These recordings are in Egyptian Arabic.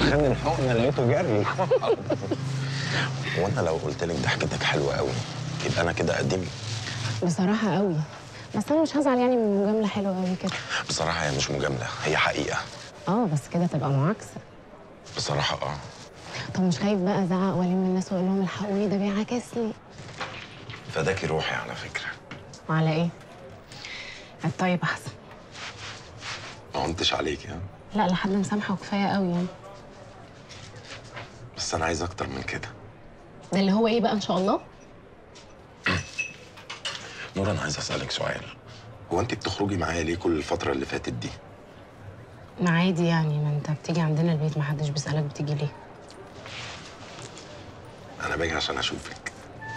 خد الحقنه لقيته جري وانا لو قلت لك ضحكتك حلوه قوي يبقى انا كده قديم بصراحة قوي بس أنا مش هزعل يعني من مجاملة حلوة قوي كده بصراحه هي مش مجامله هي حقيقه اه بس كده تبقى معاكسة بصراحه اه طب مش خايف بقى أزعق وألم الناس وأقول لهم الحقوني ده بيعاكسني فداكي روحي على فكره وعلى إيه؟ الطيب أحسن ما عنتش عليك يعني لا لحد مسامحة وكفاية قوي يعني بس انا عايز اكتر من كده ده اللي هو إيه بقى إن شاء الله؟ نور انا عايز اسالك سؤال هو انت بتخرجي معايا ليه كل الفتره اللي فاتت دي ما عادي يعني ما أنت بتيجي عندنا البيت ما حدش بيسألك بتيجي ليه انا باجي عشان اشوفك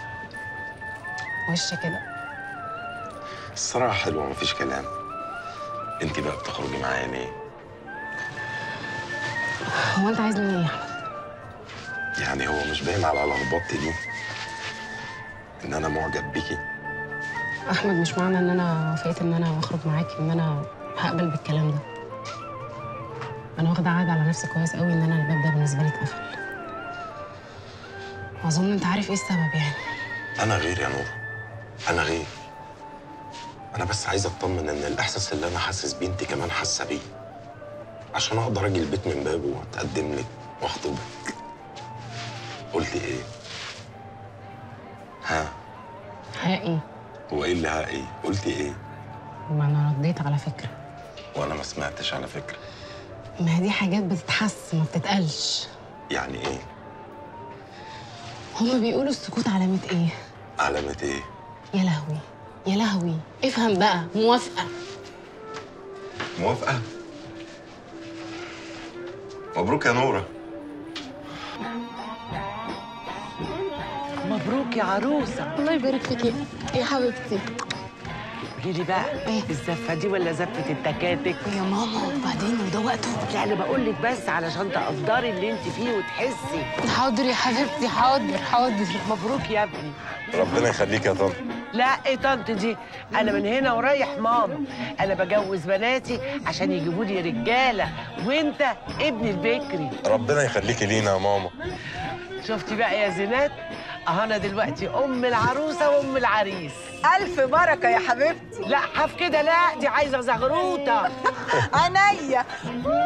وش كده الصراحه حلوه مفيش كلام انت بقى بتخرجي معايا ليه هو أنت عايز مني إيه يا أحمد؟ يعني هو مش باين على لخبطتي دي ان انا معجب بيكي أحمد مش معنى إن أنا وافقت إن أنا أخرج معاك إن أنا هقبل بالكلام ده أنا واخدة عهد على نفسي كويس قوي إن أنا الباب ده بالنسبة لي اتقفل وأظن أنت عارف إيه السبب يعني انا غير يا نور انا غير انا بس عايز اطمن ان الاحساس اللي انا حاسس بيه انت كمان حاسه بيه عشان اقدر اجي البيت من بابه واتقدم لك واخطبك قلت ايه ها حقيقي هو ايه اللي ها ايه قلت ايه ما أنا رديت على فكرة وانا ما سمعتش على فكره ما هي دي حاجات بتتحس ما بتتقالش يعني ايه هما بيقولوا السكوت علامة إيه؟ علامه ايه يا لهوي يا لهوي افهم بقى موافقة موافقه مبروك يا نوره مبروك يا عروسه الله يبارك فيكي يا حبيبتي قولي لي بقى إيه؟ الزفه دي ولا زفه التكاتك يا ماما وبعدين وده وقته لا انا بقول لك بس علشان تقدري اللي انت فيه وتحسي حاضر يا حبيبتي حاضر حاضر مبروك يا ابني ربنا يخليك يا طنط لا ايه طنط دي انا من هنا ورايح ماما انا بجوز بناتي عشان يجيبوا لي رجاله وانت ابن البكري ربنا يخليكي لينا يا ماما شفتي بقى يا زينات اه انا دلوقتي ام العروسه وام العريس ألف بركة يا حبيبتي لا حف كده لا دي عايزه زغروطه عينيا